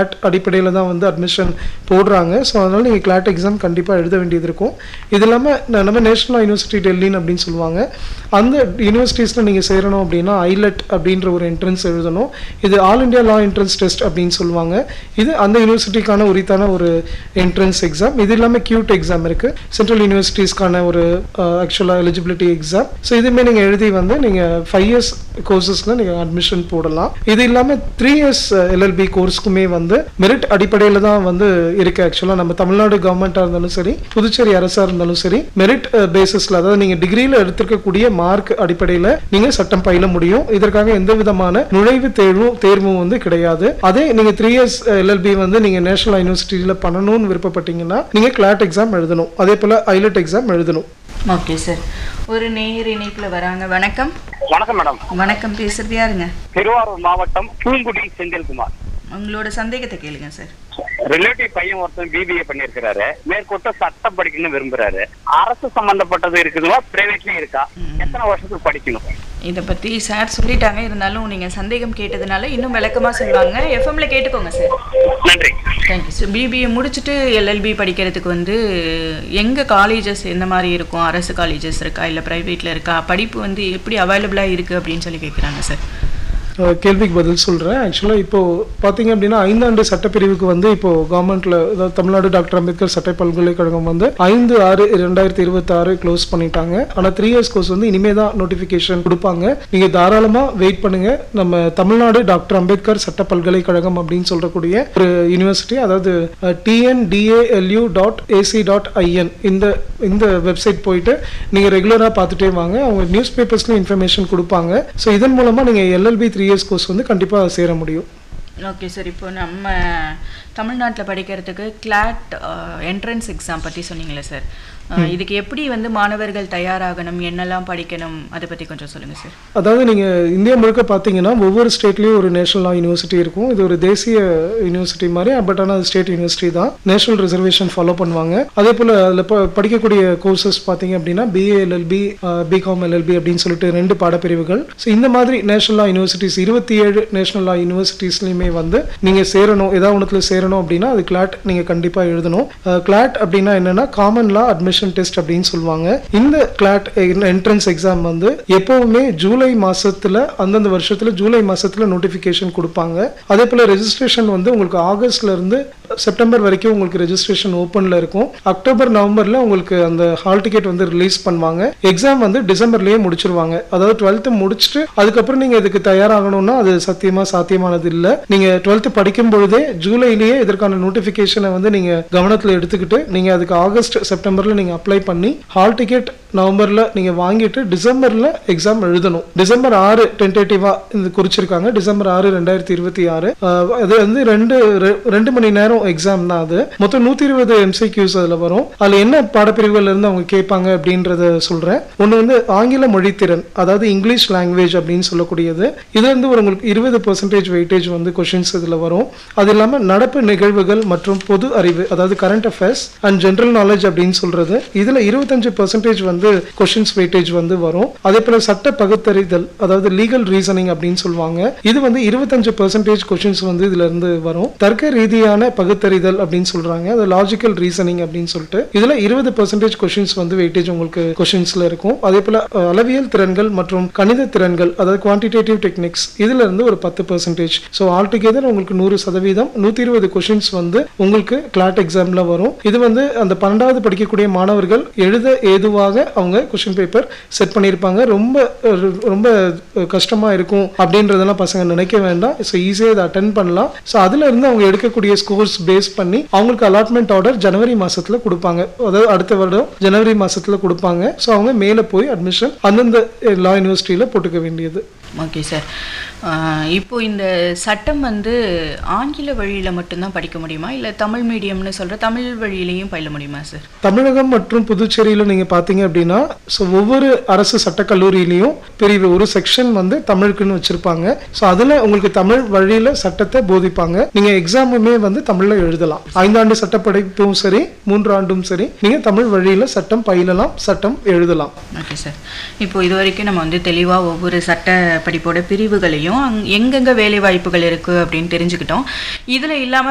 Claude அடிப்படையில் தான் வந்து அட்மிஷன் போடுறாங்க ஸோ அதனால் நீங்கள் கிளாட் எக்ஸாம் கண்டிப்பாக எழுத வேண்டியது இருக்கும் இது இல்லாமல் ந- நம்ம நேஷனல் யூனிவர்சிட்டி டெல்லின்னு அப்படின்னு சொல்லுவாங்க அந்த யூனிவர்சிட்டிஸில் நீங்கள் சேரணும் அப்படின்னா ஐலட் அப்படின்ற ஒரு என்ட்ரன்ஸ் எழுதணும் இது all India law entrance test அப்படின்னு சொல்லுவாங்க இது அந்த யூனிவர்சிட்டிக்கான உரித்தான ஒரு என்ட்ரன்ஸ் எக்ஸாம் இது இல்லாமல் கியூட் எக்ஸாம் இருக்குது சென்ட்ரல் யூனிவர்சிட்டிஸ்க்கான ஒரு ஆக்சுவலாக எலிஜிபிலிட்டி எக்ஸாம் ஸோ இதுவுமே நீங்கள் எழுதி வந்து நீங்கள் ஃபைவ் இயர்ஸ் கோர்சஸில் நீங்கள் அட்மிஷன் போடலாம் இது இல்லாமல் த்ரீ இயர்ஸ் எல்எல்பி கோர்ஸ்க்குமே வந்து மெரிட் அடிப்படையில் தான் வந்து இருக்குது ஆக்சுவலாக நம்ம தமிழ்நாடு கவர்மெண்ட்டாக இருந்தாலும் சரி புதுச்சேரி அரசாக இருந்தாலும் சரி மெரிட் பேசிஸில் அதாவது நீங்கள் டிகிரியில் எடுத்திருக்கக்கூடிய மார்க் அடிப்படையில் நீங்கள் சட்டம் பயில முடியும் இதற்காக எந்த விதமான நுழைவு தேர்வும் தேர்வும் வந்து கிடையாது அதே நீங்கள் த்ரீ இயர்ஸ் எல்எல்பி வந்து நீங்கள் நேஷனல் யூனிவர்சிட்டியில் பண்ணணும்னு விருப்பப்பட்டீங்கன்னா நீங்கள் கிளாட் எக்ஸாம் எழுதணும் அதே போல் ஐலட் எக்ஸாம் எழுதணும் ஓகே சார் ஒரு நேயர் இணைப்புல வராங்க வணக்கம் வணக்கம் மேடம் வணக்கம் பேசுறது யாருங்க திருவாரூர் மாவட்டம் பூங்குடி செந்தில்குமார் உங்களோட சந்தேகத்தை கேளுங்க சார் ரிலேட்டிவ் பையன் ஒருத்தன் பிபிஏ பண்ணியிருக்கிறாரு மேற்கொண்டு சட்டம் படிக்கணும்னு விரும்புறாரு அரசு சம்பந்தப்பட்டது இருக்குதுவா பிரைவேட்லயும் இருக்கா எத்தனை வருஷத்துக்கு படிக்கணும் இதை பத்தி சார் சொல்லிட்டாங்க இருந்தாலும் நீங்க சந்தேகம் கேட்டதுனால இன்னும் விளக்கமா சொல்லுவாங்க எஃப்எம்ல கேட்டுக்கோங்க சார் நன்றி தேங்க்யூ சார் பிபிஏ முடிச்சுட்டு எல்எல்பி படிக்கிறதுக்கு வந்து எங்க காலேஜஸ் எந்த மாதிரி இருக்கும் அரசு காலேஜஸ் இருக்கா இல்லை ப்ரைவேட்ல இருக்கா படிப்பு வந்து எப்படி அவைலபிளாக இருக்கு அப்படின்னு சொல்லி கேட்குறாங்க சார் அஹ் கேள்விக்கு பதில் சொல்கிறேன் ஆக்சுவலாக இப்போது பார்த்தீங்க அப்படின்னா ஐந்தாண்டு சட்டப்பிரிவுக்கு வந்து இப்போது கவர்மெண்ட்டில் அதாவது தமிழ்நாடு டாக்டர் அம்பேத்கர் சட்ட பல்கலைக்கழகம் வந்து ஐந்து ஆறு ரெண்டாயிரத்தி இருபத்தாறு க்ளோஸ் பண்ணிட்டாங்க ஆனால் த்ரீ இயர்ஸ் கோர்ஸ் வந்து இனிமே தான் நோட்டிஃபிகேஷன் கொடுப்பாங்க நீங்கள் தாராளமாக வெயிட் பண்ணுங்கள் நம்ம தமிழ்நாடு டாக்டர் அம்பேத்கர் சட்ட பல்கலைக்கழகம் அப்படின்னு சொல்கிறக்கூடிய ஒரு யூனிவர்சிட்டி அதாவது TNDALU dot AC dot IN இந்த இந்த வெப்சைட் போயிட்டு நீங்கள் ரெகுலராக பார்த்துட்டே வாங்க அவங்க நியூஸ் பேப்பர்ஸ்லையும் இன்ஃபர்மேஷன் கொடுப்பாங்க ஸோ இதன் மூலமாக நீங்கள் எல்எல்பி த்ரீ இயர்ஸ் கோர்ஸ் வந்து கண்டிப்பாக சேர முடியும் ஓகே சார் இப்போ நம்ம தமிழ்நாட்டில் படிக்கிறதுக்கு கிளாட் என்ட்ரன்ஸ் எக்ஸாம் பற்றி சொன்னீங்களே சார் அஹ், இதுக்கு எப்படி வந்து மாணவர்கள் தயாராகணும் என்னெல்லாம் படிக்கணும் அதை பற்றி கொஞ்சம் சொல்லுங்கள் சார் அதாவது நீங்கள் இந்தியா முழுக்க பார்த்தீங்கன்னா ஒவ்வொரு ஸ்டேட்லேயும் ஒரு நேஷனல் லா யூனிவர்சிட்டி இருக்கும் இது ஒரு தேசிய யூனிவர்சிட்டி மாதிரி பட் ஆனால் அது ஸ்டேட் யூனிவர்சிட்டி தான் நேஷனல் ரிசர்வேஷன் ஃபாலோ பண்ணுவாங்க அதே போல் அதில் படிக்கக்கூடிய கோர்சஸ் பார்த்தீங்க அப்படின்னா பிஏ எல்எல்பி பிகாம் எல்எல்பி அப்படின்னு சொல்லிட்டு ரெண்டு பாடப்பிரிவுகள் ஸோ இந்த மாதிரி நேஷனல் லா யூனிவர்சிட்டிஸ் இருபத்தி ஏழு நேஷனல் லா யூனிவர்சிட்டிஸ்லையுமே வந்து நீங்கள் சேரணும் ஏதாவது ஒன்றுத்தில் சேரணும் அப்படின்னா அது கிளாட் நீங்கள் கண்டிப்பாக எழுதணும் கிளாட் அப்படின்னா என்னன்னா காமன் லா அட்மிஷன் டெஸ்ட் அப்படின்னு சொல்லுவாங்க இந்த கிளாட் என்ட்ரன்ஸ் எக்ஸாம் வந்து எப்பவுமே ஜூலை மாசத்துல அந்தந்த வருஷத்துல ஜூலை மாசத்துல நோட்டிஃபிகேஷன் கொடுப்பாங்க அதே போல ரெஜிஸ்ட்ரேஷன் வந்து உங்களுக்கு ஆகஸ்ட்ல இருந்து செப்டம்பர் வரைக்கும் உங்களுக்கு ரெஜிஸ்ட்ரேஷன் ஓப்பன்ல இருக்கும் அக்டோபர் நவம்பர்ல உங்களுக்கு அந்த ஹால் டிக்கெட் வந்து ரிலீஸ் பண்ணுவாங்க எக்ஸாம் வந்து டிசம்பர்லயே முடிச்சிருவாங்க அதாவது டுவெல்த் முடிச்சுட்டு அதுக்கப்புறம் நீங்க இதுக்கு தயாராகணும்னா அது சத்தியமா சாத்தியமானது இல்ல நீங்க டுவெல்த் படிக்கும் பொழுதே ஜூலைலேயே இதற்கான நோட்டிபிகேஷனை வந்து நீங்க கவனத்துல எடுத்துக்கிட்டு நீங்க அதுக்கு ஆகஸ்ட் செப்டம்பர்ல நீங்க அப்ளை பண்ணி ஹால் டிக்கெட் நவம்பர்ல நீங்க வாங்கிட்டு டிசம்பர்ல எக்ஸாம் எழுதணும் டிசம்பர் ஆறு டென்டேட்டிவா இந்த குறிச்சிருக்காங்க டிசம்பர் ஆறு ரெண்டாயிரத்தி இருபத்தி ஆறு அது வந்து ரெண்டு ரெ- ரெண்டு மணி நேரம் எக்ஸாம் தான் அது மொத்தம் நூத்தி இருபது எம்சிக்யூஸ் அதுல வரும் அதுல என்ன பாடப்பிரிவுகள்ல இருந்து அவங்க கேட்பாங்க அப்படின்றத சொல்றேன் ஒண்ணு வந்து ஆங்கில மொழித்திறன் அதாவது இங்கிலீஷ் லாங்குவேஜ் அப்படின்னு சொல்லக்கூடியது இது வந்து ஒரு உங்களுக்கு இருபது பெர்சன்டேஜ் வெயிட்டேஜ் வந்து கொஷின்ஸ் இதுல வரும் அது இல்லாம நடப்பு நிகழ்வுகள் மற்றும் பொது அறிவு அதாவது current affairs and general knowledge அப்படின்னு சொல்றது இதுல இருபத்தஞ்சு பெர்சன்டேஜ் வந்து கொஷின்ஸ் வெயிட்டேஜ் வந்து வரும் அதே போல சட்ட பகுத்தறிதல் அதாவது லீகல் ரீசனிங் அப்படின்னு சொல்லுவாங்க இது வந்து இருபத்தஞ்சு பெர்சன்டேஜ் கொஷின்ஸ் வந்து இதுல இருந்து வரும் தர்க்க ரீதியான பகுத்தறிதல் அப்படின்னு சொல்றாங்க அது லாஜிக்கல் ரீசனிங் அப்படின்னு சொல்லிட்டு இதுல இருபது பெர்சன்டேஜ் கொஷின்ஸ் வந்து வெயிட்டேஜ் உங்களுக்கு கொஷின்ஸ்ல இருக்கும் அதே போல அஹ், அளவியல் திறன்கள் மற்றும் கணித திறன்கள் அதாவது குவான்டிடேட்டிவ் டெக்னிக்ஸ் இதுல இருந்து ஒரு பத்து பெர்சன்டேஜ் ஸோ ஆல் டுகெதர் உங்களுக்கு நூறு சதவீதம் நூத்தி இருபது கொஷின்ஸ் வந்து உங்களுக்கு கிளாட் எக்ஸாம்ல வரும் இது வந்து அந்த பன்னெண்டாவது படிக்கக்கூடிய மாணவர்கள் எழுத ஏதுவாக அவங்க கொஷின் பேப்பர் செட் பண்ணியிருப்பாங்க ரொம்ப அஹ், ரொம்ப அஹ், கஷ்டமா இருக்கும் அப்படின்றதெல்லாம் பசங்க நினைக்க வேண்டாம் ஸோ ஈஸியாக இதை அட்டன் பண்ணலாம் ஸோ அதுல இருந்து அவங்க எடுக்கக்கூடிய ஸ்கோர்ஸ் பேஸ் பண்ணி அவங்களுக்கு அலாட்மெண்ட் ஆர்டர் ஜனவரி மாசத்துல கொடுப்பாங்க அதாவது அடுத்த வருடம் ஜனவரி மாசத்துல கொடுப்பாங்க ஸோ அவங்க மேலே போய் அட்மிஷன் அந்தந்த லா யூனிவர்சிட்டியில போட்டுக்க வேண்டியது ஓகே சார் இப்போ இந்த சட்டம் வந்து ஆங்கில வழியில மட்டும்தான் படிக்க முடியுமா இல்லை தமிழ் மீடியம்னு சொல்ற தமிழ் வழியிலையும் பயில முடியுமா சார் தமிழகம் மற்றும் புதுச்சேரியில நீங்க பாத்தீங்க அப்படின்னா ஸோ ஒவ்வொரு அரசு சட்டக் கல்லூரியிலையும் பிரிவு ஒரு செக்ஷன் வந்து தமிழுக்குன்னு வச்சிருப்பாங்க ஸோ அதுல உங்களுக்கு தமிழ் வழியில சட்டத்தை போதிப்பாங்க நீங்க எக்ஸாமுமே வந்து தமிழ்ல எழுதலாம் ஐந்தாண்டு சட்ட படிப்பும் சரி மூன்றாண்டும் சரி நீங்க தமிழ் வழியில சட்டம் பயிலலாம் சட்டம் எழுதலாம் ஓகே சார் இப்போ இது வரைக்கும் நம்ம வந்து தெளிவாக ஒவ்வொரு சட்ட படிப்போட பிரிவுகளையும் அங் எங்கெங்கே வேலை வாய்ப்புகள் இருக்குது அப்படின்னு தெரிஞ்சுக்கிட்டோம் இதில் இல்லாமல்